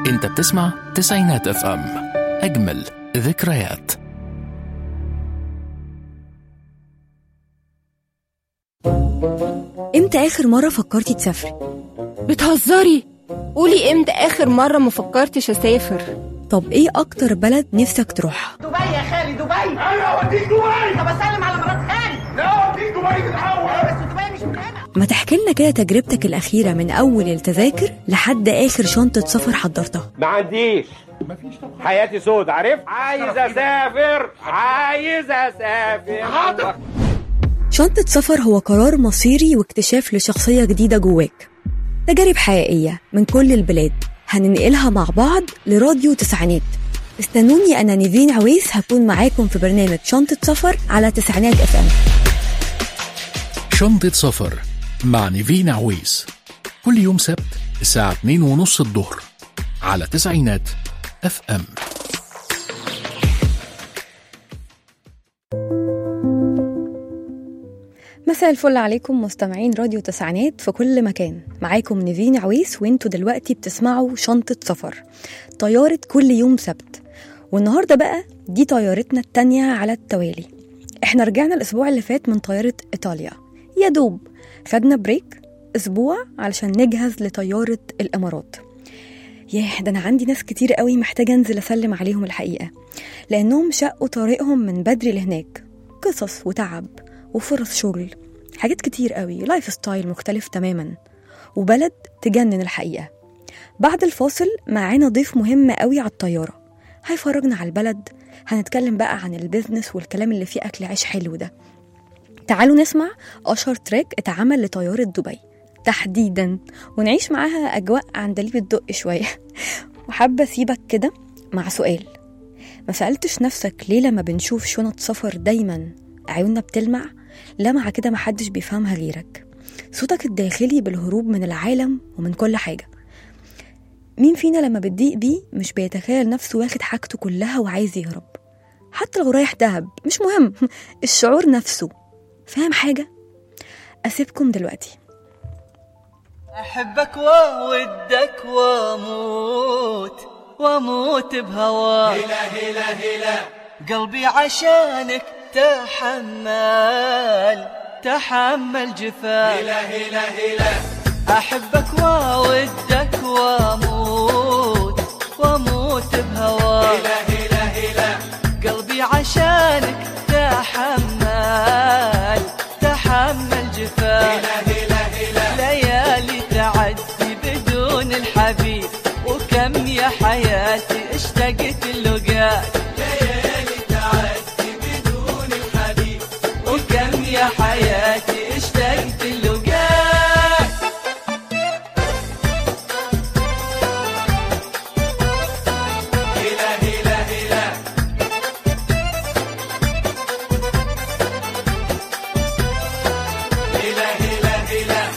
انت بتسمع تسعينات اف ام اجمل ذكريات امتى اخر مرة فكرتي تسافري؟ بتهزري قولي امتى اخر مرة ما فكرتش اسافر طب ايه اكتر بلد نفسك تروحها؟ دبي يا خالي دبي ايوه اوديك دبي طب اسلم على مرات خالي لا اوديك دبي تتحول بس دبي مش من هنا ما تحكي لنا كده تجربتك الأخيرة من أول التذاكر لحد آخر شنطة سفر حضرتها ما عنديش حياتي سود عارف عايز اسافر عايز اسافر حاضر شنطة سفر هو قرار مصيري واكتشاف لشخصية جديدة جواك تجارب حقيقية من كل البلاد هننقلها مع بعض لراديو تسعينات استنوني أنا نيفين عويس هكون معاكم في برنامج شنطة سفر على تسعينات اف ام شنطة سفر مع نيفين عويس كل يوم سبت الساعة 2 ونص الظهر على تسعينات اف ام مساء الفل عليكم مستمعين راديو تسعينات في كل مكان معاكم نيفين عويس وانتوا دلوقتي بتسمعوا شنطة سفر طيارة كل يوم سبت والنهاردة بقى دي طيارتنا التانية على التوالي احنا رجعنا الأسبوع اللي فات من طيارة إيطاليا يا دوب خدنا بريك أسبوع علشان نجهز لطيارة الإمارات ياه ده أنا عندي ناس كتير قوي محتاجة أنزل أسلم عليهم الحقيقة لأنهم شقوا طريقهم من بدري لهناك قصص وتعب وفرص شغل حاجات كتير قوي لايف ستايل مختلف تماما وبلد تجنن الحقيقة بعد الفاصل معانا ضيف مهم قوي على الطيارة هيفرجنا على البلد هنتكلم بقى عن البيزنس والكلام اللي فيه أكل عيش حلو ده تعالوا نسمع أشهر تراك اتعمل لطيارة دبي تحديدا ونعيش معاها أجواء عندليب الدق شوية وحابة أسيبك كده مع سؤال ما سألتش نفسك ليه لما بنشوف شنط سفر دايما عيوننا بتلمع لمعة كده محدش بيفهمها غيرك صوتك الداخلي بالهروب من العالم ومن كل حاجة مين فينا لما بتضيق بيه مش بيتخيل نفسه واخد حاجته كلها وعايز يهرب حتى لو رايح دهب مش مهم الشعور نفسه فاهم حاجة؟ أسيبكم دلوقتي أحبك وودك وأموت وأموت بهواك هلا هلا هلا قلبي عشانك تحمل تحمل جفاك هلا هلا هلا أحبك وودك وأموت وأموت بهواك هلا هلا هلا قلبي عشانك تحمل تحمل جفاك هلا هلا هلا ليالي تعدي بدون الحبيب وكم يا حياتي اشتقت اللقاك ليالي تعدي بدون الحبيب وكم يا حياتي اشتقت اللقاك هلا هلا هلا هلا هلا هلا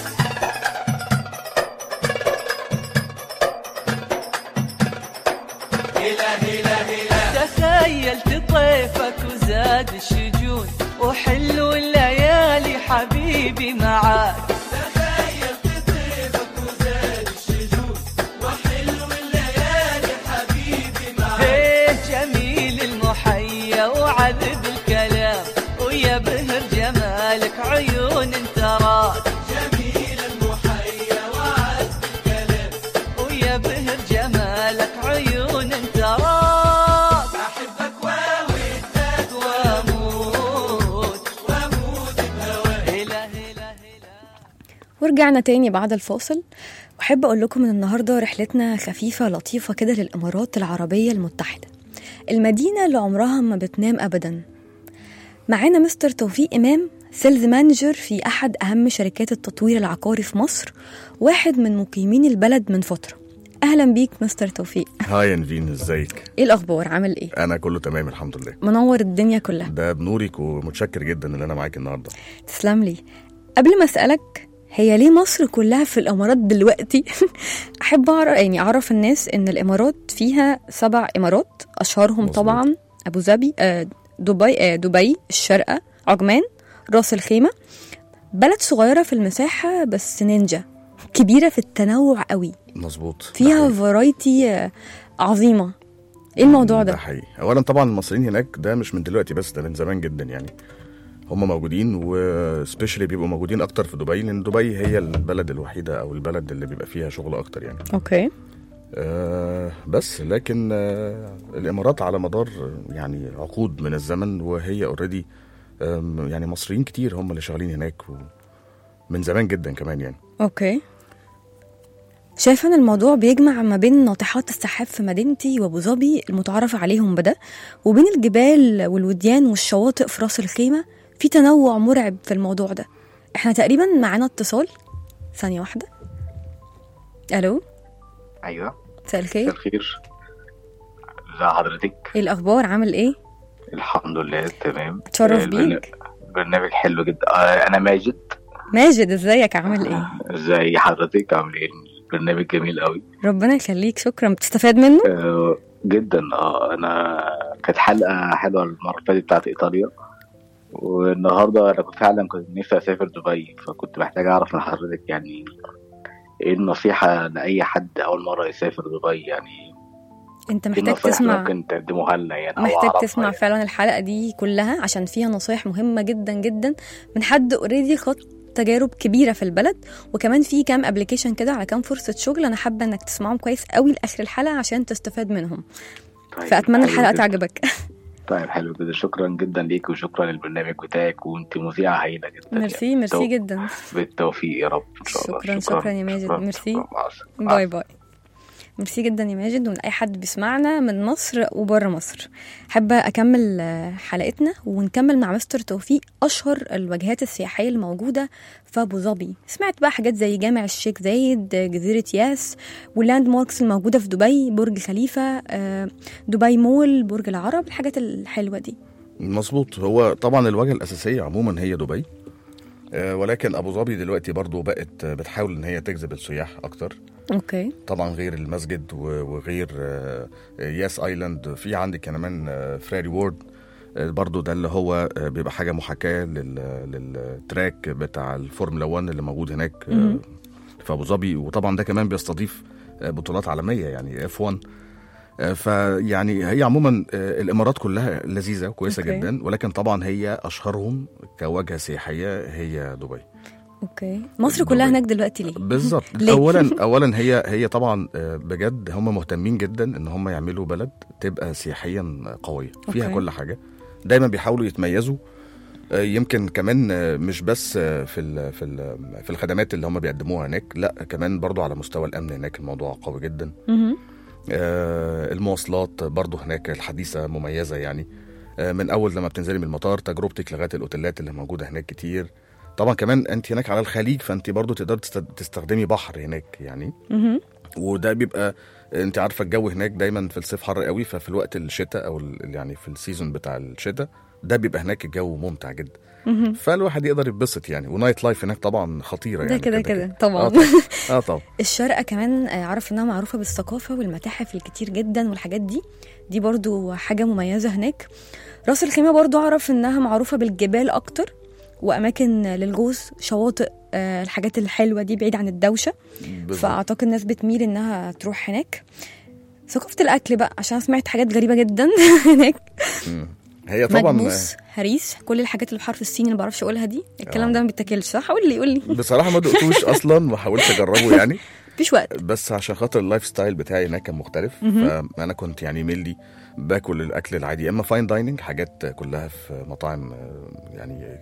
هلا هلا هلا تخيلت طيفك وزاد الشجون وحلو الليالي حبيبي معاك تخيلت طيفك وزاد الشجون وحلو الليالي حبيبي معاك ايه جميل المحيا وعذب الكلام ويا بهر جمالك عيون تراك جميل المحيا وعذب الكلام ويا بهر جمالك عيون تراك احبك وودك واموت واموت بهواك هلا هلا هلا ورجعنا تاني بعد الفاصل وأحب أقول لكم إن النهاردة رحلتنا خفيفة لطيفة كده للإمارات العربية المتحدة المدينة اللي عمرها ما بتنام أبدا معانا مستر توفيق إمام سيلز مانجر في أحد أهم شركات التطوير العقاري في مصر واحد من مقيمين البلد من فترة أهلا بيك مستر توفيق هاي يا نفين ازيك إيه الأخبار عامل إيه؟ انا كله تمام الحمد لله منور الدنيا كلها ده بنورك ومتشكر جدا ان انا معاك النهارده تسلم لي قبل ما اسالك هي ليه مصر كلها في الامارات دلوقتي احب اعرف يعني اعرف الناس ان الامارات فيها سبع امارات اشهرهم مظبوط. طبعا ابو ظبي آه، دبي آه، دبي الشارقه عجمان راس الخيمه بلد صغيره في المساحه بس نينجا كبيره في التنوع قوي مظبوط ده فيها حقيقي. فرايتي عظيمه ايه الموضوع ده ده حقيقي اولا طبعا المصريين هناك ده مش من دلوقتي بس ده من زمان جدا يعني هم موجودين وسبيشالي بيبقوا موجودين اكتر في دبي لان دبي هي البلد الوحيده او البلد اللي بيبقى فيها شغل اكتر يعني اوكي آه بس لكن آه الامارات على مدار آه، يعني عقود من الزمن وهي اوريدي يعني مصريين كتير هم اللي شغالين هناك من زمان جدا كمان يعني اوكي شايفة ان الموضوع بيجمع ما بين ناطحات السحاب في مدينتي وابو ظبي المتعارف عليهم بده وبين الجبال والوديان والشواطئ في راس الخيمة في تنوع مرعب في الموضوع ده احنا تقريبا معانا اتصال ثانية واحدة الو ايوه مساء مساء الخير الخير ازي حضرتك ايه الاخبار عامل ايه الحمد لله تمام اتشرف البرن- بيك برنامج حلو جدا آه انا ماجد ماجد ازيك عامل ايه ازي حضرتك عامل ايه البرنامج جميل قوي ربنا يخليك شكرا بتستفاد منه آه جدا اه انا كانت حلقه حلوه المره اللي فاتت بتاعت ايطاليا والنهارده انا كنت فعلا كنت نفسي اسافر دبي فكنت محتاج اعرف من حضرتك يعني ايه النصيحه لاي حد اول مره يسافر دبي يعني انت ايه محتاج النصايح اللي تسمع ممكن تقدموها لنا يعني أو محتاج أعرفها تسمع يعني. فعلا الحلقه دي كلها عشان فيها نصايح مهمه جدا جدا من حد اوريدي خد تجارب كبيره في البلد وكمان في كام ابلكيشن كده على كام فرصه شغل انا حابه انك تسمعهم كويس قوي لاخر الحلقه عشان تستفاد منهم طيب، فاتمنى حلو الحلقه جدا. تعجبك طيب حلو كده شكرا جدا ليك وشكرا للبرنامج بتاعك وانت مذيعة هايلة جدا ميرسي يعني. ميرسي تو- جدا بالتوفيق يا رب ان شاء الله شكراً- شكراً يا ماجد. شكراً، ميرسي. شكراً. مع السلامة. باي باي ميرسي جدا يا ماجد ومن اي حد بيسمعنا من مصر وبره مصر حابه اكمل آه، حلقتنا ونكمل مع مستر توفيق اشهر الوجهات السياحيه الموجوده في ابو ظبي سمعت بقى حاجات زي جامع الشيخ زايد آه، جزيره ياس واللاند ماركس الموجوده في دبي برج خليفه آه، دبي مول برج العرب الحاجات الحلوه دي مظبوط هو طبعا الواجهه الاساسيه عموما هي دبي آه، ولكن ابو ظبي دلوقتي برضو بقت آه، بتحاول ان هي تجذب السياح اكتر اوكي طبعا غير المسجد و- وغير آه، ياس ايلاند في عندك كمان آه، فراري وورد آه، برضو ده اللي هو آه، بيبقى حاجه محاكاه لل- للتراك بتاع الفورمولا 1 اللي موجود هناك آه، مهم. في ابو ظبي وطبعا ده كمان بيستضيف آه، بطولات عالميه يعني اف 1 آه، فيعني هي عموما آه، الامارات كلها لذيذه وكويسه أوكي. جدا ولكن طبعا هي اشهرهم كوجهه سياحيه هي دبي اوكي مصر كلها دبي. هناك دلوقتي ليه بالظبط ليه؟ اولا اولا هي هي طبعا آه، بجد هم مهتمين جدا ان هم يعملوا بلد تبقى سياحيا قويه فيها أوكي. كل حاجه دايما بيحاولوا يتميزوا آه، يمكن كمان آه، مش بس آه، في ال في ال في الخدمات اللي هم بيقدموها هناك لا كمان برضو على مستوى الامن هناك الموضوع قوي جدا مهم. آه، المواصلات برضو هناك الحديثة مميزة يعني آه، من أول لما بتنزلي من المطار تجربتك لغاية الأوتيلات اللي موجودة هناك كتير طبعا كمان أنت هناك على الخليج فأنت برضو تقدر تست- تستخدمي بحر هناك يعني مهم. وده بيبقى انت عارفه الجو هناك دايما في الصيف حر قوي ففي الوقت الشتاء او ال- يعني في السيزون بتاع الشتاء ده بيبقى هناك الجو ممتع جدا مهم. فالواحد يقدر يتبسط يعني ونايت لايف هناك طبعا خطيره ده يعني كده كده اه طبعا طبعا اه طبعا الشارقة كمان آه، عارف انها معروفة بالثقافة والمتاحف الكتير جدا والحاجات دي دي برضو حاجة مميزة هناك راس الخيمة برضو اعرف انها معروفة بالجبال اكتر واماكن للغوص شواطئ آه، الحاجات الحلوة دي بعيد عن الدوشة بالظبط. فاعتقد الناس بتميل انها تروح هناك ثقافة الاكل بقى عشان أنا سمعت حاجات غريبة جدا هناك مم. هي طبعا مدبوس هريس كل الحاجات اللي بحرف السين اللي ما بعرفش اقولها دي الكلام ده ما بيتاكلش صح قول لي قول لي بصراحه ما دقتوش اصلا ما حاولتش اجربه يعني مفيش وقت بس عشان خاطر اللايف ستايل بتاعي هناك كان مختلف مهم. فانا كنت يعني ميلي باكل الاكل العادي يا اما فاين دايننج حاجات كلها في مطاعم آه، يعني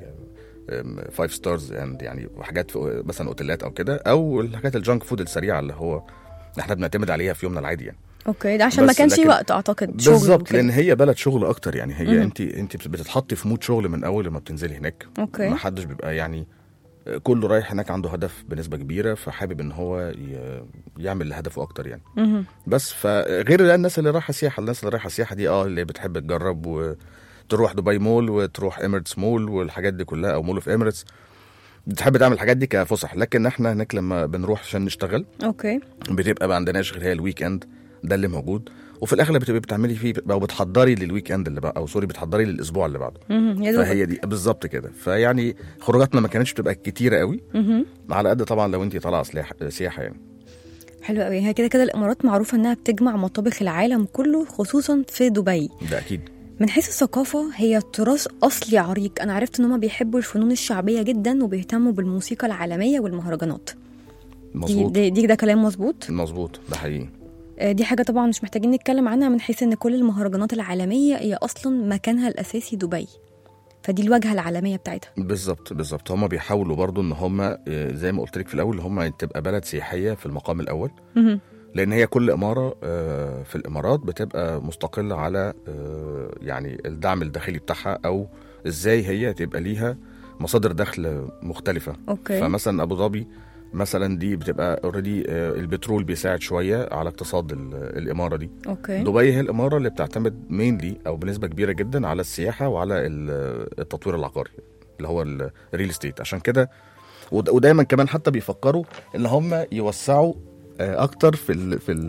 فايف ستارز يعني وحاجات في مثلا اوتيلات او كده او الحاجات الجانك فود السريعه اللي هو احنا بنعتمد عليها في يومنا العادي يعني اوكي ده عشان ما بس كانش في لكن- وقت اعتقد شغل بالظبط وكده. لان هي بلد شغل اكتر يعني هي مهم. انت انت بتتحطي في مود شغل من اول لما بتنزلي هناك اوكي ما حدش بيبقى يعني كله رايح هناك عنده هدف بنسبه كبيره فحابب ان هو ي- يعمل لهدفه اكتر يعني مهم. بس فغير بقى الناس اللي رايحه سياحه الناس اللي رايحه سياحه دي اه اللي بتحب تجرب وتروح دبي مول وتروح اميرتس مول والحاجات دي كلها او مول اوف اميرتس بتحب تعمل الحاجات دي كفسح لكن احنا هناك لما بنروح عشان نشتغل اوكي بتبقى ما عندناش غير هي الويك اند ده اللي موجود وفي الاغلب بتبقي بتعملي فيه او بتحضري للويك اند اللي بقى او سوري بتحضري للاسبوع اللي بعده مهم. يا دوبك. فهي دي بالظبط كده فيعني خروجاتنا ما كانتش بتبقى كتيره قوي مهم. على قد طبعا لو انت طالعه سلاح- سياحه يعني حلو قوي هي كده كده الامارات معروفه انها بتجمع مطابخ العالم كله خصوصا في دبي ده اكيد من حيث الثقافة هي تراث أصلي عريق أنا عرفت إن هما بيحبوا الفنون الشعبية جدا وبيهتموا بالموسيقى العالمية والمهرجانات دي, مظبوط دي, دي ده كلام مظبوط مظبوط ده حقيقي آه، دي حاجة طبعا مش محتاجين نتكلم عنها من حيث إن كل المهرجانات العالمية هي أصلا مكانها الأساسي دبي فدي الواجهة العالمية بتاعتها بالظبط بالظبط هم بيحاولوا برضو ان هم زي ما قلت لك في الاول هم تبقى بلد سياحيه في المقام الاول مهم. لان هي كل اماره آه، في الامارات بتبقى مستقله على آه، يعني الدعم الداخلي بتاعها او ازاي هي تبقى ليها مصادر دخل مختلفه أوكي فمثلا ابو ظبي مثلا دي بتبقى اوريدي البترول بيساعد شويه على اقتصاد ال- الاماره دي أوكي دبي هي الاماره اللي بتعتمد مينلي او بنسبه كبيره جدا على السياحه وعلى ال- التطوير العقاري اللي هو الريل استيت عشان كده ود- ودايما كمان حتى بيفكروا ان هم يوسعوا آه، اكتر في ال في ال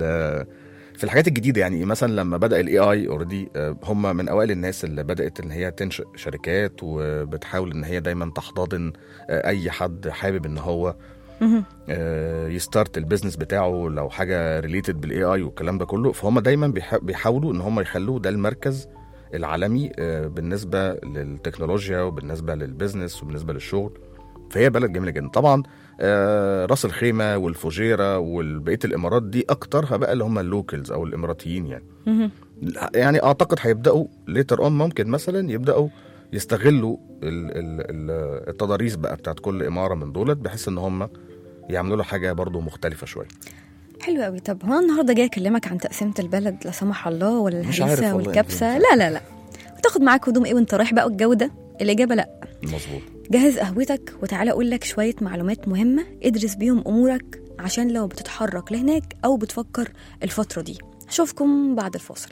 في الحاجات الجديده يعني مثلا لما بدا الاي اي اوريدي هم من اوائل الناس اللي بدات ان هي تنشئ شركات وبتحاول ان هي دايما تحتضن آه، اي حد حابب ان هو مهم. آه، يستارت البيزنس بتاعه لو حاجه ريليتد بالاي اي والكلام ده كله فهم دايما بيح- بيحاولوا ان هم يخلوا ده المركز العالمي آه، بالنسبه للتكنولوجيا وبالنسبه للبيزنس وبالنسبه للشغل فهي بلد جميله جدا طبعا آه، راس الخيمه والفجيره وبقيه الامارات دي اكترها بقى اللي هم اللوكلز او الاماراتيين يعني مهم. يعني اعتقد هيبداوا ليتر اون ممكن مثلا يبداوا يستغلوا ال- ال- ال- التضاريس بقى بتاعت كل اماره من دولت بحيث ان هم يعملوا له حاجه برضو مختلفه شويه حلو قوي طب هو أنا النهارده جاي اكلمك عن تقسيمه البلد لا سمح الله ولا مش عارف الهريسه والله والكبسه لا لا لا وتاخد معاك هدوم ايه وانت رايح بقى الجوده الاجابه لا مظبوط جهز قهوتك وتعالى اقول لك شويه معلومات مهمه ادرس بيهم امورك عشان لو بتتحرك لهناك او بتفكر الفتره دي اشوفكم بعد الفاصل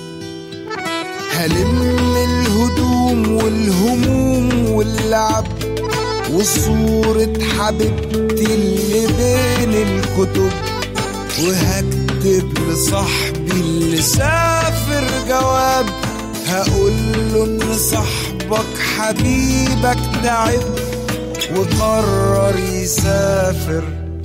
هلم الهدوم والهموم واللعب وصورة حبيبتي اللي بين الكتب وهكتب لصاحبي اللي سافر جواب هقول له ان صاحبك حبيبك تعب وقرر يسافر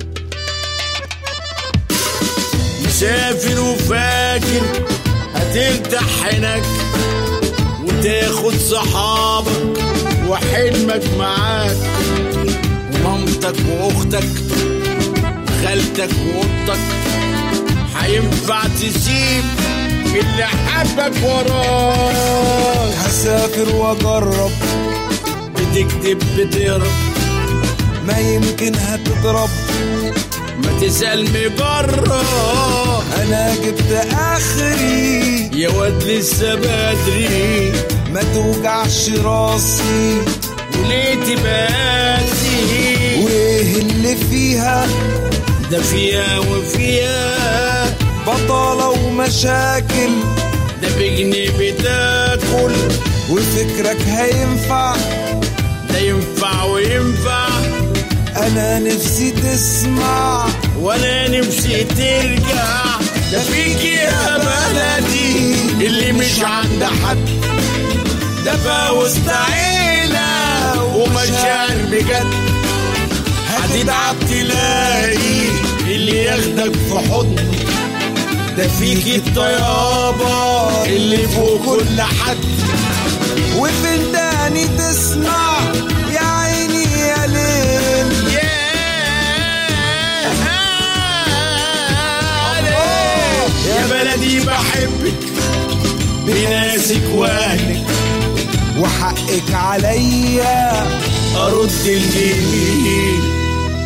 مسافر وفاكر هترتاح هناك وتاخد صحابك وحلمك معاك ومامتك واختك وخالتك واختك هينفع تسيب اللي حبك وراك هسافر واجرب بتكتب بتهرب ما يمكن هتضرب ما تسأل مجرب انا جبت اخري يا واد لسه بدري ما توجعش راسي وليه تباتي وايه اللي فيها ده فيها وفيها بطالة ومشاكل ده بجنيه بتاكل وفكرك هينفع ده ينفع وينفع انا نفسي تسمع وانا نفسي ترجع ده فيك يا بلدي اللي مش عند حد ده بقى وسط عيلة ومشاعر بجد هتتعب تلاقي اللي ياخدك في حضن ده فيك الطيابة اللي فوق كل حد وفي الداني تسمع يا عيني يا ليل يا بلدي بحبك بناسك واهلك وحقك عليا ارد الجميل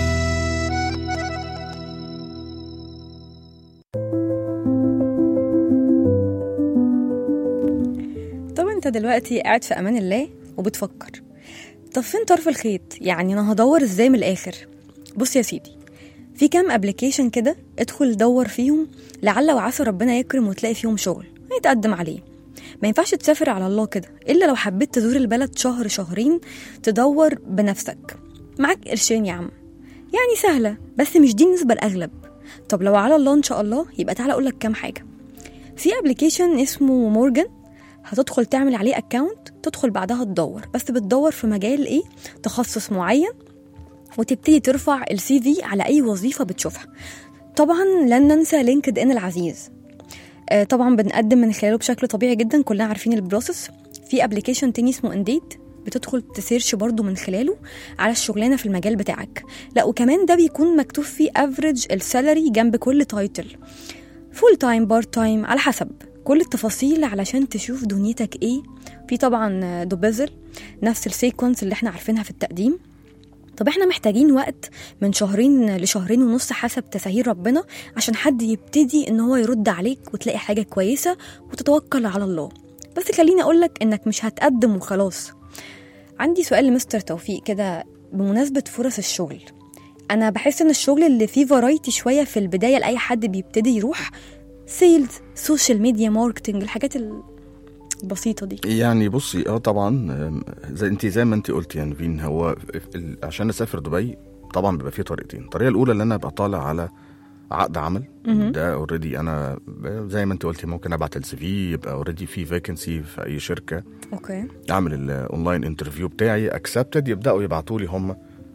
طب انت دلوقتي قاعد في امان الله وبتفكر طب فين طرف الخيط يعني انا هدور ازاي من الاخر بص يا سيدي في كام ابلكيشن كده ادخل دور فيهم لعل وعسى ربنا يكرم وتلاقي فيهم شغل هيتقدم عليه ما ينفعش تسافر على الله كده الا لو حبيت تزور البلد شهر شهرين تدور بنفسك معاك قرشين يا عم يعني سهلة بس مش دي النسبة الأغلب طب لو على الله ان شاء الله يبقى تعالى اقول لك كام حاجه في ابلكيشن اسمه مورجان هتدخل تعمل عليه اكونت تدخل بعدها تدور بس بتدور في مجال ايه تخصص معين وتبتدي ترفع السي في على اي وظيفه بتشوفها طبعا لن ننسى لينكد ان العزيز آه، طبعا بنقدم من خلاله بشكل طبيعي جدا كلنا عارفين البروسيس في ابلكيشن تاني اسمه انديد بتدخل تسيرش برضو من خلاله على الشغلانه في المجال بتاعك لا وكمان ده بيكون مكتوب فيه افريج السالري جنب كل تايتل فول تايم بارت تايم على حسب كل التفاصيل علشان تشوف دنيتك ايه في طبعا دوبيزل نفس السيكونس اللي احنا عارفينها في التقديم طب احنا محتاجين وقت من شهرين لشهرين ونص حسب تساهيل ربنا عشان حد يبتدي ان هو يرد عليك وتلاقي حاجة كويسة وتتوكل على الله بس خليني اقولك انك مش هتقدم وخلاص عندي سؤال لمستر توفيق كده بمناسبة فرص الشغل انا بحس ان الشغل اللي فيه فرايتي شوية في البداية لأي حد بيبتدي يروح سيلز سوشيال ميديا ماركتنج الحاجات البسيطة دي يعني بصي اه طبعا آم، زي انت زي ما انت قلتي يا نفين هو ال- عشان اسافر دبي طبعا بيبقى فيه طريقتين الطريقه الاولى اللي انا ابقى طالع على عقد عمل مهم. ده اوريدي انا ب- زي ما انت قلتي ممكن ابعت السي في يبقى اوريدي في فيكنسي في اي شركه اوكي اعمل الاونلاين انترفيو بتاعي اكسبتد يبداوا يبعتوا لي هم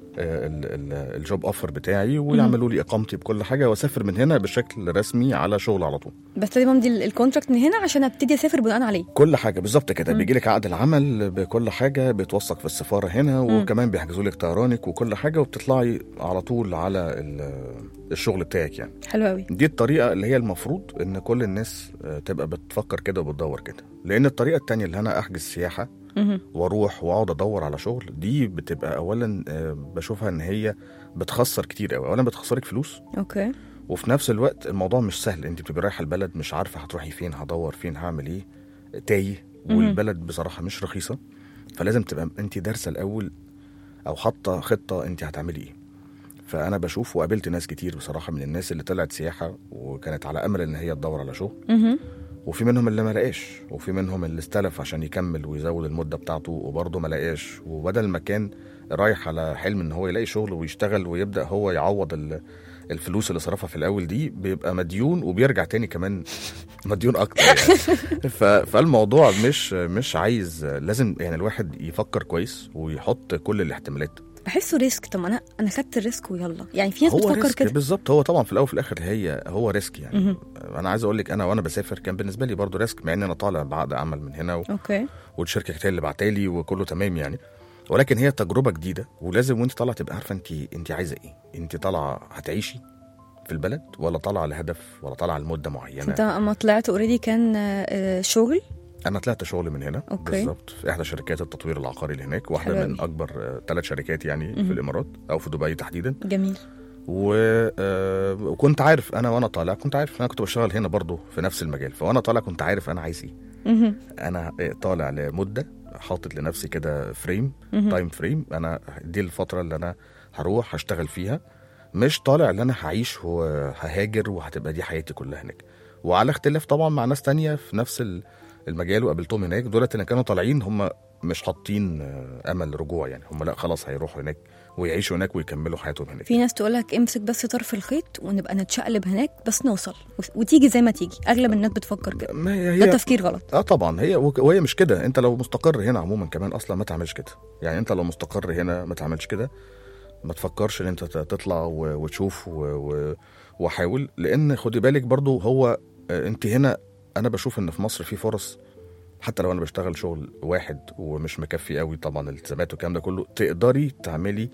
الجوب اوفر بتاعي ويعملوا لي اقامتي بكل حاجه واسافر من هنا بشكل رسمي على شغل على طول بس لازم امضي الكونتراكت من هنا عشان ابتدي اسافر بناء عليه كل حاجه بالظبط كده مم. بيجي لك عقد العمل بكل حاجه بيتوثق في السفاره هنا مم. وكمان بيحجزوا لك طيرانك وكل حاجه وبتطلعي على طول على ال- الشغل بتاعك يعني حلو قوي دي الطريقه اللي هي المفروض ان كل الناس آه، تبقى بتفكر كده وبتدور كده لان الطريقه التانية اللي انا احجز سياحه مهم. واروح واقعد ادور على شغل دي بتبقى اولا آه، بشوفها ان هي بتخسر كتير قوي اولا بتخسرك فلوس اوكي وفي نفس الوقت الموضوع مش سهل انت بتبقي رايحه البلد مش عارفه هتروحي فين هدور فين هعمل ايه تايه مهم. والبلد بصراحه مش رخيصه فلازم تبقى انت دارسه الاول او حاطه خطه انت هتعملي ايه فانا بشوف وقابلت ناس كتير بصراحه من الناس اللي طلعت سياحه وكانت على امل ان هي تدور على شغل مهم. وفي منهم اللي ما لقاش وفي منهم اللي استلف عشان يكمل ويزود المده بتاعته وبرضه ما لقاش وبدل ما كان رايح على حلم ان هو يلاقي شغل ويشتغل ويبدا هو يعوض ال- الفلوس اللي صرفها في الاول دي بيبقى مديون وبيرجع تاني كمان مديون اكتر يعني ف- فالموضوع مش مش عايز لازم يعني الواحد يفكر كويس ويحط كل الاحتمالات بحسه ريسك طب ما انا انا خدت الريسك ويلا يعني في ناس هو بتفكر ريسك كده بالظبط هو طبعا في الاول وفي الاخر هي هو ريسك يعني مهم. انا عايز اقول لك انا وانا بسافر كان بالنسبه لي برضو ريسك مع ان انا طالع بعقد عمل من هنا و... اوكي والشركه كانت هي اللي بعتالي وكله تمام يعني ولكن هي تجربه جديده ولازم وانت طالعه تبقى عارفه انت انت عايزه ايه انت طالعه هتعيشي في البلد ولا طالعه لهدف ولا طالعه لمده معينه انت اما طلعت اوريدي كان آه، شغل انا طلعت شغل من هنا أوكي. بالظبط في احدى شركات التطوير العقاري اللي هناك حلو واحده من أوي. اكبر ثلاث شركات يعني مهم. في الامارات او في دبي تحديدا جميل و... آه، وكنت عارف انا وانا طالع كنت عارف انا كنت بشتغل هنا برضو في نفس المجال فوانا طالع كنت عارف انا عايز ايه مهم. انا طالع لمده حاطط لنفسي كده فريم مهم. تايم فريم انا دي الفتره اللي انا هروح هشتغل فيها مش طالع اللي انا هعيش وههاجر وهتبقى دي حياتي كلها هناك وعلى اختلاف طبعا مع ناس تانية في نفس ال- المجال وقابلتهم هناك دولت اللي كانوا طالعين هم مش حاطين آه، امل رجوع يعني هم لا خلاص هيروحوا هناك ويعيشوا هناك ويكملوا حياتهم هناك في ناس تقولك امسك بس طرف الخيط ونبقى نتشقلب هناك بس نوصل و- وتيجي زي ما تيجي اغلب الناس بتفكر كده ما هي ده هي تفكير غلط اه طبعا هي وك- وهي مش كده انت لو مستقر هنا عموما كمان اصلا ما تعملش كده يعني انت لو مستقر هنا ما تعملش كده ما تفكرش ان انت ت- تطلع و- وتشوف و- و- وحاول لان خدي بالك برضو هو آه، انت هنا انا بشوف ان في مصر في فرص حتى لو انا بشتغل شغل واحد ومش مكفي قوي طبعا الالتزامات والكلام ده كله تقدري تعملي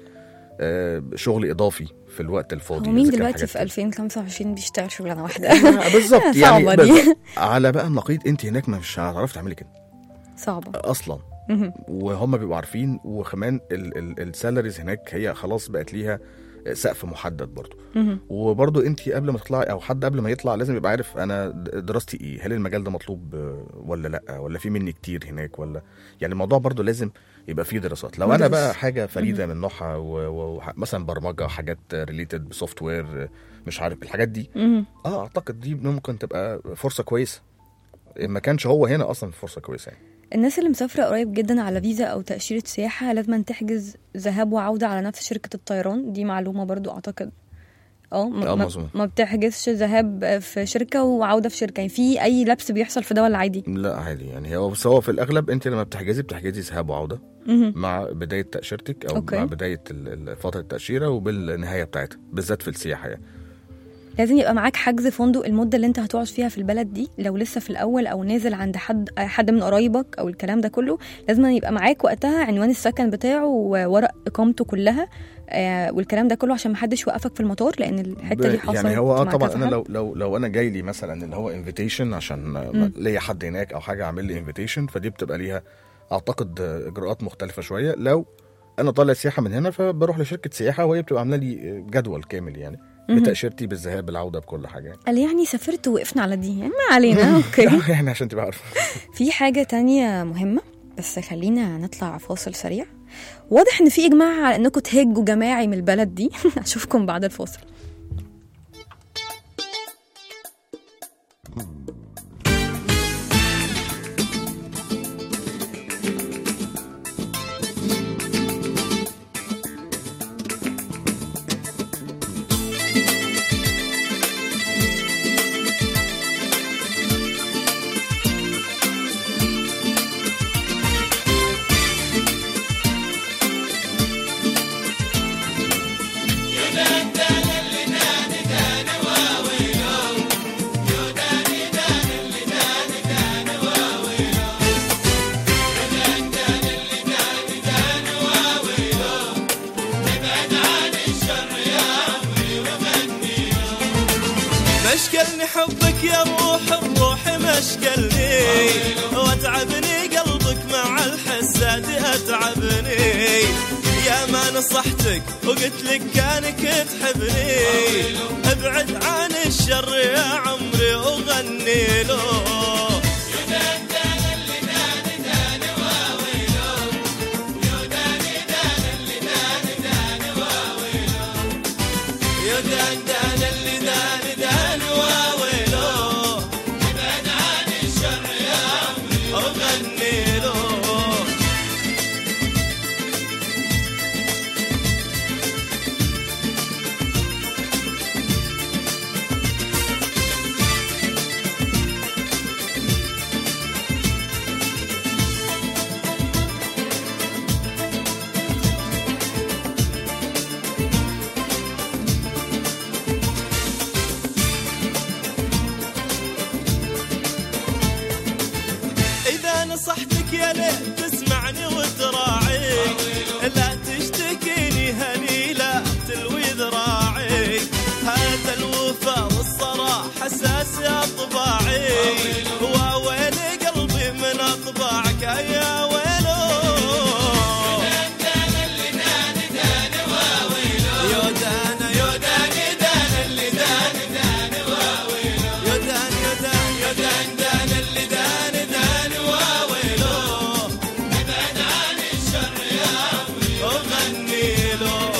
آه، شغل اضافي في الوقت الفاضي هو مين إذا كان دلوقتي حاجات في كده. 2025 بيشتغل شغلانه واحده آه، بالظبط يعني صعبه دي بالظبط. على بقى النقيض انت هناك مش هتعرفي تعملي كده صعبه اصلا مهم. وهم بيبقوا عارفين وكمان السالاريز هناك هي خلاص بقت ليها سقف محدد برضو مهم. وبرضو انت قبل ما تطلعي او حد قبل ما يطلع لازم يبقى عارف انا دراستي ايه هل المجال ده مطلوب آه، ولا لا ولا في مني كتير هناك ولا يعني الموضوع برضو لازم يبقى فيه دراسات لو انا مدرس. بقى حاجه فريده من نوعها ومثلا برمجه حاجات ريليتد بسوفت وير مش عارف الحاجات دي مهم. اه اعتقد دي ممكن تبقى فرصه كويسه ما كانش هو هنا اصلا فرصه كويسه يعني. الناس اللي مسافرة قريب جدا على فيزا أو تأشيرة سياحة لازم تحجز ذهاب وعودة على نفس شركة الطيران دي معلومة برضو أعتقد اه ما- آه، ما- مظبوط. ما بتحجزش ذهاب في شركه وعوده في شركه يعني في اي لبس بيحصل في ده ولا عادي لا عادي يعني هو بس هو في الاغلب انت لما بتحجزي بتحجزي ذهاب وعوده مهم. مع بدايه تاشيرتك او أوكي. مع بدايه ال- ال- فتره التاشيره وبالنهايه بتاعتها بالذات في السياحه يعني لازم يبقى معاك حجز فندق المده اللي انت هتقعد فيها في البلد دي لو لسه في الاول او نازل عند حد حد من قرايبك او الكلام ده كله لازم يبقى معاك وقتها عنوان السكن بتاعه وورق اقامته كلها آه والكلام ده كله عشان محدش يوقفك في المطار لان الحته دي ب- حصلت يعني هو اه مع طبعا كذا انا حد. لو لو لو انا جاي لي مثلا اللي هو انفيتيشن عشان مم. ليا حد هناك او حاجه عامل لي انفيتيشن فدي بتبقى ليها اعتقد اجراءات مختلفه شويه لو انا طالع سياحه من هنا فبروح لشركه سياحه وهي بتبقى عامله لي جدول كامل يعني مهم. بتاشيرتي بالذهاب بالعوده بكل حاجه يعني قال يعني سافرت ووقفنا على دي يعني ما علينا اوكي يعني عشان تبقى عارفه في حاجة تانية مهمة بس خلينا نطلع فاصل سريع واضح ان في اجماع على انكم تهجوا جماعي من البلد دي اشوفكم بعد الفاصل مشكلني حبك يا روح الروح مشكلني واتعبني قلبك مع الحساد اتعبني يا ما نصحتك وقلت لك كانك تحبني ابعد عن الشر يا عمري وغني له يا دان دان اللي دان دان واويلو ابعد عن الشر يا عمري وغني له إذا نصحتك يا ليل تسمعني وتراعي لا تشتكيني هني لا تلوي ذراعي هذا الوفا والصراحة أساس أطباعي وويل قلبي من أطباعك يا ويلو يا دانا يا داني دان اللي دان دان واويلو يا دان يا دان يا دان دان اللي دان دان واويلو ابعد عن الشر يا عمري وغني له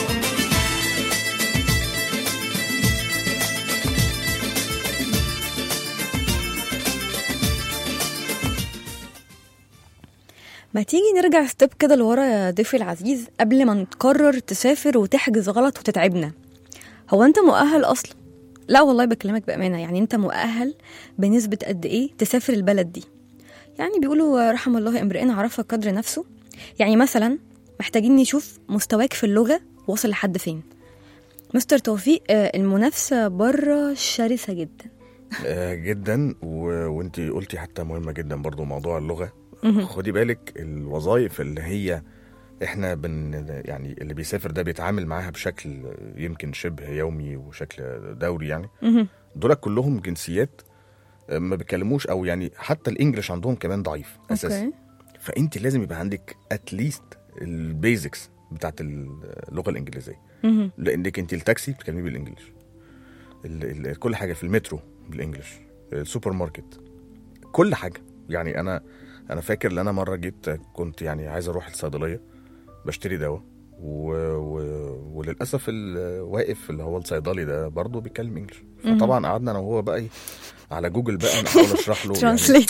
ما تيجي نرجع ستيب كده لورا يا ضيفي العزيز قبل ما نقرر تسافر وتحجز غلط وتتعبنا هو انت مؤهل اصلا لا والله بكلمك بامانه يعني انت مؤهل بنسبه قد ايه تسافر البلد دي يعني بيقولوا رحم الله امرئ عرف قدر نفسه يعني مثلا محتاجين نشوف مستواك في اللغه واصل لحد فين مستر توفيق آه، المنافسه بره شرسه جدا آه، جدا و... وانت قلتي حتى مهمه جدا برضو موضوع اللغه مهم. خدي بالك الوظائف اللي هي احنا بن يعني اللي بيسافر ده بيتعامل معاها بشكل يمكن شبه يومي وشكل دوري يعني مهم. دول كلهم جنسيات آه، ما بيتكلموش او يعني حتى الانجليش عندهم كمان ضعيف اساسا اوكي فانت لازم يبقى عندك اتليست البيزكس بتاعت اللغه الانجليزيه مهم. لانك انت التاكسي بتتكلمي بالانجلش ال ال كل حاجه في المترو بالانجلش السوبر ماركت كل حاجه يعني انا انا فاكر ان انا مره جيت كنت يعني عايز اروح الصيدليه بشتري دواء و... و... وللاسف الواقف اللي هو الصيدلي ده برضه بيتكلم انجلش مهم. فطبعا قعدنا انا وهو بقى إيه، على جوجل بقى نحاول اشرح له يعني ترانسليت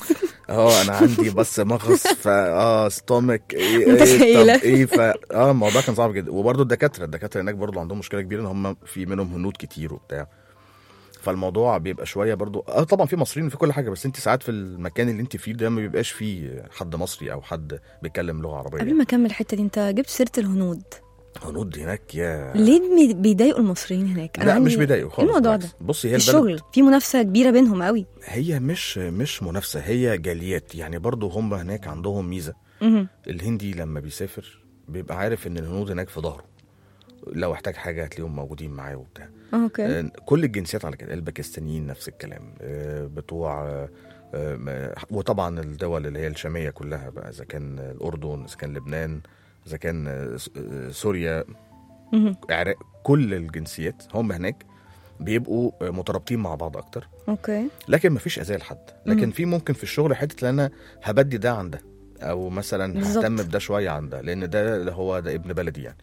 اه انا عندي بس مغص فا اه ستومك ايه ايه متخيلة. طب ايه ف اه الموضوع كان صعب جدا وبرده الدكاتره الدكاتره هناك برضه عندهم مشكله كبيره ان هم في منهم هنود كتير وبتاع فالموضوع بيبقى شويه برضه اه طبعا في مصريين في كل حاجه بس انت ساعات في المكان اللي انت فيه ده ما بيبقاش فيه حد مصري او حد بيتكلم لغه عربيه قبل ما اكمل الحته دي انت جبت سيره الهنود هنود هناك يا ليه بي- بيضايقوا المصريين هناك لا عندي- مش بيضايقوا ايه خالص الموضوع ده بالعكس. بصي هي في البلد الشغل في منافسه كبيره بينهم قوي هي مش مش منافسه هي جاليات يعني برضه هم هناك عندهم ميزه مهم. الهندي لما بيسافر بيبقى عارف ان الهنود هناك في ظهره لو احتاج حاجه هتلاقيهم موجودين معاه وبتاع اوكي آه، كل الجنسيات على كده الباكستانيين نفس الكلام آه، بتوع آه، آه، ما- وطبعا الدول اللي هي الشاميه كلها بقى اذا كان الاردن اذا كان لبنان اذا كان آه، س- آه، سوريا مهم. العراق كل الجنسيات هم هناك بيبقوا آه، مترابطين مع بعض اكتر اوكي لكن مفيش اذيه لحد لكن مم. في ممكن في الشغل حته ان انا هبدي ده عن ده او مثلا بالظبط. ههتم بده شويه عن ده لان ده اللي هو ده ابن بلدي يعني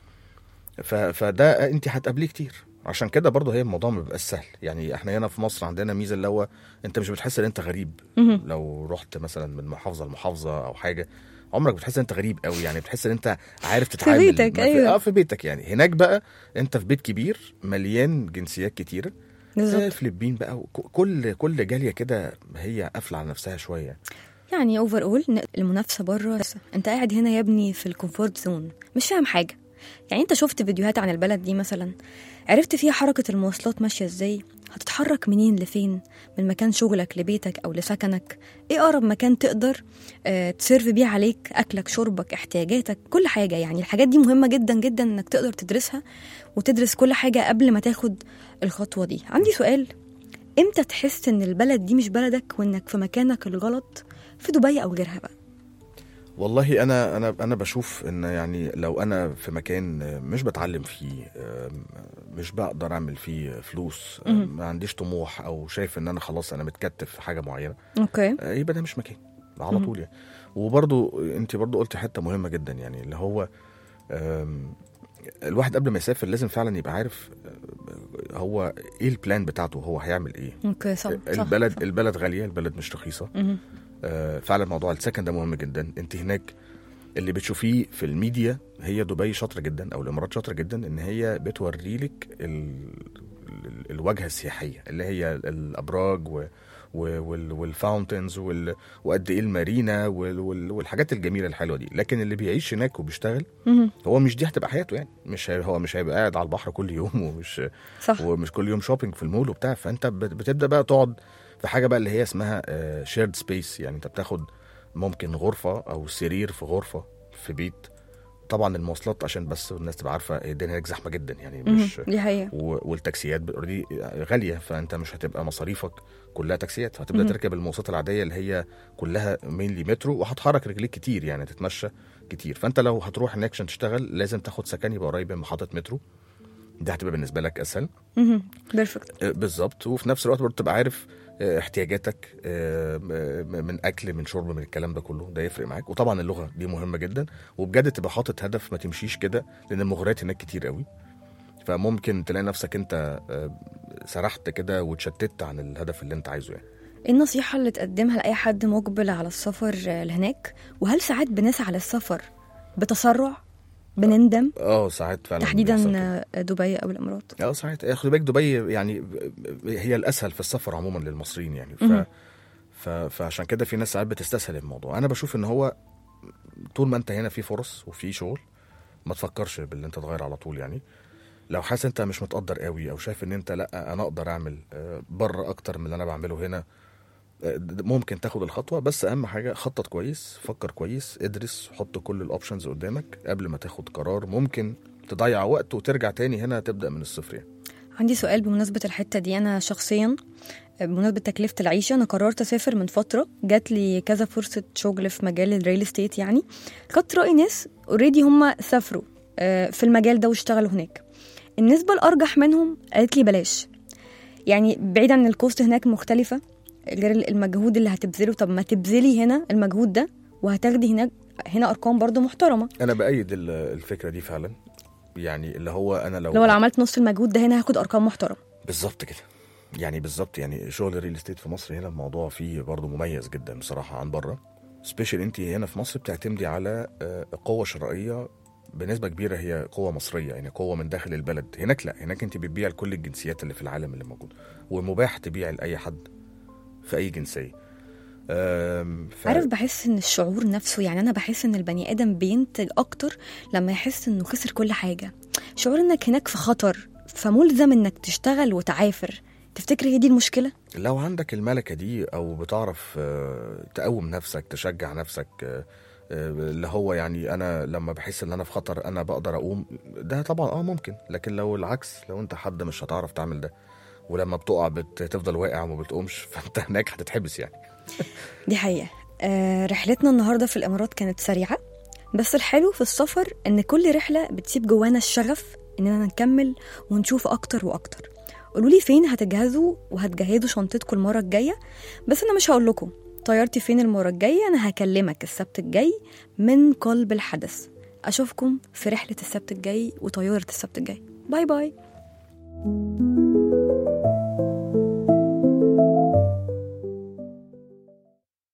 ف... فده انت هتقابليه كتير عشان كده برضه هي الموضوع ما بيبقاش سهل يعني احنا هنا في مصر عندنا ميزه اللي هو انت مش بتحس ان انت غريب مهم. لو رحت مثلا من محافظه لمحافظه او حاجه عمرك بتحس ان انت غريب قوي يعني بتحس ان انت عارف تتعامل بيتك، ما في... أيوة. اه في بيتك يعني هناك بقى انت في بيت كبير مليان جنسيات كتيره بالظبط. آه، فلبين بقى وك- كل كل جاليه كده هي قافله على نفسها شويه يعني اوفر اول المنافسه بره انت قاعد هنا يا ابني في الكومفورت زون مش فاهم حاجه يعني انت شفت فيديوهات عن البلد دي مثلا عرفت فيها حركه المواصلات ماشيه ازاي هتتحرك منين لفين من مكان شغلك لبيتك او لسكنك ايه اقرب مكان تقدر آه تسيرف بيه عليك اكلك شربك احتياجاتك كل حاجه يعني الحاجات دي مهمه جدا جدا انك تقدر تدرسها وتدرس كل حاجه قبل ما تاخد الخطوه دي عندي سؤال امتى تحس ان البلد دي مش بلدك وانك في مكانك الغلط في دبي او غيرها بقى والله انا انا انا بشوف ان يعني لو انا في مكان مش بتعلم فيه آم، مش بقدر اعمل فيه فلوس آم، مهم. ما عنديش طموح او شايف ان انا خلاص انا متكتف في حاجه معينه اوكي آه، يبقى ده مش مكان على مهم. طول يعني وبرضو انت برضو قلت حته مهمه جدا يعني اللي هو آم، الواحد قبل ما يسافر لازم فعلا يبقى عارف آه، هو ايه البلان بتاعته هو هيعمل ايه اوكي صح صح البلد صح. البلد غاليه البلد مش رخيصه مهم. آه، فعلا موضوع السكن ده مهم جدا انت هناك اللي بتشوفيه في الميديا هي دبي شاطره جدا او الامارات شاطره جدا ان هي بتوري لك ال... ال- الواجهه السياحيه اللي هي الابراج و... و... وال... والفاونتنز وال... وقد ايه المارينا وال... وال... والحاجات الجميله الحلوه دي لكن اللي بيعيش هناك وبيشتغل مهم. هو مش دي هتبقى حياته يعني مش هي... هو مش هيبقى قاعد على البحر كل يوم ومش صح ومش كل يوم شوبينج في المول وبتاع فانت بت- بتبدا بقى تقعد في حاجه بقى اللي هي اسمها شيرد سبيس يعني انت بتاخد ممكن غرفه او سرير في غرفه في بيت طبعا المواصلات عشان بس الناس تبقى عارفه الدنيا هناك زحمه جدا يعني مهم. مش دي حقيقه و- والتاكسيات اوريدي غاليه فانت مش هتبقى مصاريفك كلها تاكسيات هتبدا مهم. تركب المواصلات العاديه اللي هي كلها مينلي مترو وهتحرك رجليك كتير يعني تتمشى كتير فانت لو هتروح هناك عشان تشتغل لازم تاخد سكن يبقى قريب من محطه مترو ده هتبقى بالنسبه لك اسهل بيرفكت آه، بالظبط وفي نفس الوقت برضه تبقى عارف آه، احتياجاتك آه، م- من اكل من شرب من الكلام ده كله ده يفرق معاك وطبعا اللغه دي مهمه جدا وبجد تبقى حاطط هدف ما تمشيش كده لان المغريات هناك كتير قوي فممكن تلاقي نفسك انت آه، سرحت كده واتشتت عن الهدف اللي انت عايزه يعني ايه النصيحه اللي تقدمها لاي حد مقبل على السفر آه، لهناك وهل ساعات بنسعى للسفر بتسرع بنندم اه ساعات فعلا تحديدا بيحصل كده. آه، دبي او الامارات اه ساعات آه، خد بالك دبي يعني هي الاسهل في السفر عموما للمصريين يعني ف... مهم. ف... فعشان كده في ناس ساعات بتستسهل الموضوع انا بشوف ان هو طول ما انت هنا في فرص وفي شغل ما تفكرش باللي انت تغير على طول يعني لو حاسس انت مش متقدر قوي او شايف ان انت لا انا اقدر اعمل آه، بره اكتر من اللي انا بعمله هنا آه، د- ممكن تاخد الخطوه بس اهم حاجه خطط كويس فكر كويس ادرس حط كل الاوبشنز قدامك قبل ما تاخد قرار ممكن تضيع وقت وترجع تاني هنا تبدا من الصفر يعني عندي سؤال بمناسبة الحتة دي أنا شخصيا بمناسبة تكلفة العيشة أنا قررت أسافر من فترة جات لي كذا فرصة شغل في مجال الريل استيت يعني خدت رأي ناس اوريدي هم سافروا آه، في المجال ده واشتغلوا هناك النسبة الأرجح منهم قالت لي بلاش يعني بعيد عن الكوست هناك مختلفة غير المجهود اللي هتبذله طب ما تبذلي هنا المجهود ده وهتاخدي هناك هنا أرقام برضو محترمة انا بايد ال- الفكره دي فعلا يعني اللي هو انا لو لو لو عملت نص المجهود ده هنا هاخد أرقام محترمة بالظبط كده يعني بالظبط يعني شغل الريل استيت في مصر هنا الموضوع فيه برضه مميز جدا بصراحه عن بره سبيشال انت هنا في مصر بتعتمدي على آه، قوه شرائيه بنسبه كبيره هي قوه مصريه يعني قوه من داخل البلد هناك لا هناك انت بتبيع لكل الجنسيات اللي في العالم اللي موجوده ومباح تبيع لاي حد في اي جنسيه آم، ف... عارف بحس ان الشعور نفسه يعني انا بحس ان البني ادم بينتج اكتر لما يحس انه خسر كل حاجه شعور انك هناك في خطر فملزم انك تشتغل وتعافر تفتكر هي دي المشكله لو عندك الملكة دي أو بتعرف آه، تقوم نفسك تشجع نفسك آه، آه، اللي هو يعني أنا لما بحس إن أنا في خطر أنا بقدر أقوم ده طبعا أه ممكن لكن لو العكس لو أنت حد مش هتعرف تعمل ده ولما بتقع بتفضل واقع وما بتقومش فأنت هناك هتتحبس يعني دي حقيقه آه رحلتنا النهارده في الامارات كانت سريعه بس الحلو في السفر ان كل رحله بتسيب جوانا الشغف اننا نكمل ونشوف اكتر واكتر قولوا لي فين هتجهزوا وهتجهزوا شنطتكم المره الجايه بس انا مش هقول لكم طيارتي فين المره الجايه انا هكلمك السبت الجاي من قلب الحدث اشوفكم في رحله السبت الجاي وطياره السبت الجاي باي باي